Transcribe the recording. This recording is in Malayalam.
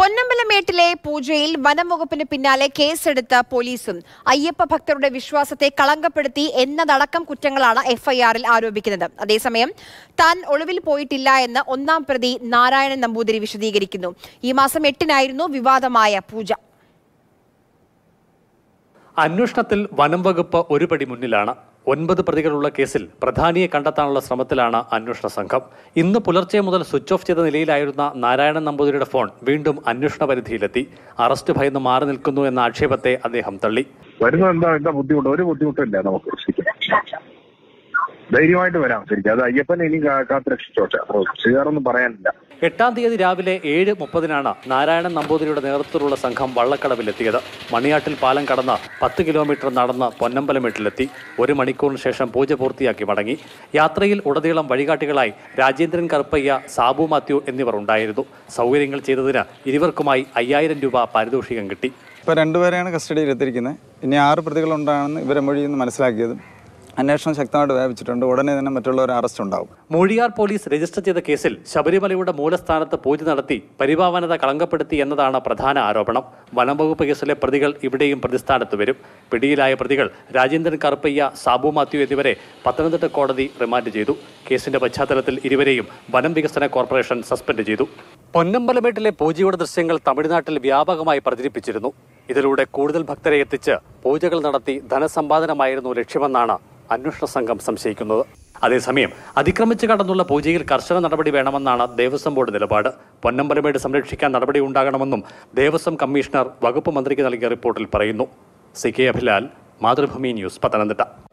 പൊന്നമ്പലമേട്ടിലെ പൂജയിൽ വനം വകുപ്പിന് പിന്നാലെ കേസെടുത്ത പോലീസും അയ്യപ്പ ഭക്തരുടെ വിശ്വാസത്തെ കളങ്കപ്പെടുത്തി എന്നതടക്കം കുറ്റങ്ങളാണ് എഫ്ഐആറിൽ ആരോപിക്കുന്നത് അതേസമയം താൻ ഒളിവിൽ പോയിട്ടില്ല എന്ന് ഒന്നാം പ്രതി നാരായണൻ നമ്പൂതിരി വിശദീകരിക്കുന്നു ഈ മാസം എട്ടിനായിരുന്നു വിവാദമായ പൂജ അന്വേഷണത്തിൽ വനം വകുപ്പ് ഒരു പടി മുന്നിലാണ് ഒൻപത് പ്രതികളുള്ള കേസിൽ പ്രധാനിയെ കണ്ടെത്താനുള്ള ശ്രമത്തിലാണ് അന്വേഷണ സംഘം ഇന്ന് പുലർച്ചെ മുതൽ സ്വിച്ച് ഓഫ് ചെയ്ത നിലയിലായിരുന്ന നാരായണൻ നമ്പൂതിരിയുടെ ഫോൺ വീണ്ടും അന്വേഷണ പരിധിയിലെത്തി അറസ്റ്റ് ഭയന്ന് മാറി നിൽക്കുന്നു എന്ന ആക്ഷേപത്തെ അദ്ദേഹം തള്ളി വരുന്നത് എന്താ എന്താ ബുദ്ധിമുട്ട് ഒരു ബുദ്ധിമുട്ടില്ല നമുക്ക് ശരിക്കും ധൈര്യമായിട്ട് വരാം ശരിക്കും അത് അയ്യപ്പനെ ഇനി കാ- കാത്ത് രക്ഷിച്ചോട്ടെ അപ്പൊ ചെയ്യാറൊന്നും പറയാനില്ല എട്ടാം തീയതി രാവിലെ ഏഴ് മുപ്പതിനാണ് നാരായണൻ നമ്പൂതിരിയുടെ നേതൃത്വത്തിലുള്ള സംഘം വള്ളക്കടവിലെത്തിയത് മണിയാട്ടിൽ പാലം കടന്ന് പത്ത് കിലോമീറ്റർ നടന്ന് പൊന്നമ്പലമേട്ടിലെത്തി ഒരു മണിക്കൂറിന് ശേഷം പൂജ പൂർത്തിയാക്കി മടങ്ങി യാത്രയിൽ ഉടനീളം വഴികാട്ടികളായി രാജേന്ദ്രൻ കറുപ്പയ്യ സാബു മാത്യു എന്നിവർ ഉണ്ടായിരുന്നു സൗകര്യങ്ങൾ ചെയ്തതിന് ഇരുവർക്കുമായി അയ്യായിരം രൂപ പാരിതോഷികം കിട്ടി ഇപ്പോൾ രണ്ടുപേരെയാണ് കസ്റ്റഡിയിൽ എത്തിയിരിക്കുന്നത് ഇനി ആറ് പ്രതികളുണ്ടാണെന്ന് ഇവരെ മൊഴിയിൽ നിന്ന് മനസ്സിലാക്കിയത് അന്വേഷണം ശക്തമായിട്ട് വ്യാപിച്ചിട്ടുണ്ട് ഉടനെ തന്നെ മറ്റുള്ളവരെ അറസ്റ്റ് ഉണ്ടാവും മൂഴിയാർ പോലീസ് രജിസ്റ്റർ ചെയ്ത കേസിൽ ശബരിമലയുടെ മൂലസ്ഥാനത്ത് പൂജ നടത്തി പരിപാവനത കളങ്കപ്പെടുത്തി എന്നതാണ് പ്രധാന ആരോപണം വനംവകുപ്പ് കേസിലെ പ്രതികൾ ഇവിടെയും പ്രതിസ്ഥാനത്ത് വരും പിടിയിലായ പ്രതികൾ രാജേന്ദ്രൻ കറുപ്പയ്യ സാബു മാത്യു എന്നിവരെ പത്തനംതിട്ട കോടതി റിമാൻഡ് ചെയ്തു കേസിന്റെ പശ്ചാത്തലത്തിൽ ഇരുവരെയും വനം വികസന കോർപ്പറേഷൻ സസ്പെൻഡ് ചെയ്തു പൊന്നമ്പലമേട്ടിലെ പൂജയുടെ ദൃശ്യങ്ങൾ തമിഴ്നാട്ടിൽ വ്യാപകമായി പ്രചരിപ്പിച്ചിരുന്നു ഇതിലൂടെ കൂടുതൽ ഭക്തരെ എത്തിച്ച് പൂജകൾ നടത്തി ധനസമ്പാദനമായിരുന്നു ലക്ഷ്യമെന്നാണ് അന്വേഷണ സംഘം സംശയിക്കുന്നത് അതേസമയം അതിക്രമിച്ച് കടന്നുള്ള പൂജയിൽ കർശന നടപടി വേണമെന്നാണ് ദേവസ്വം ബോർഡ് നിലപാട് പൊന്നമ്പലമേട് സംരക്ഷിക്കാൻ നടപടി ഉണ്ടാകണമെന്നും ദേവസ്വം കമ്മീഷണർ വകുപ്പ് മന്ത്രിക്ക് നൽകിയ റിപ്പോർട്ടിൽ പറയുന്നു C K Abhilal Mathrubhumi news Pathanamthitta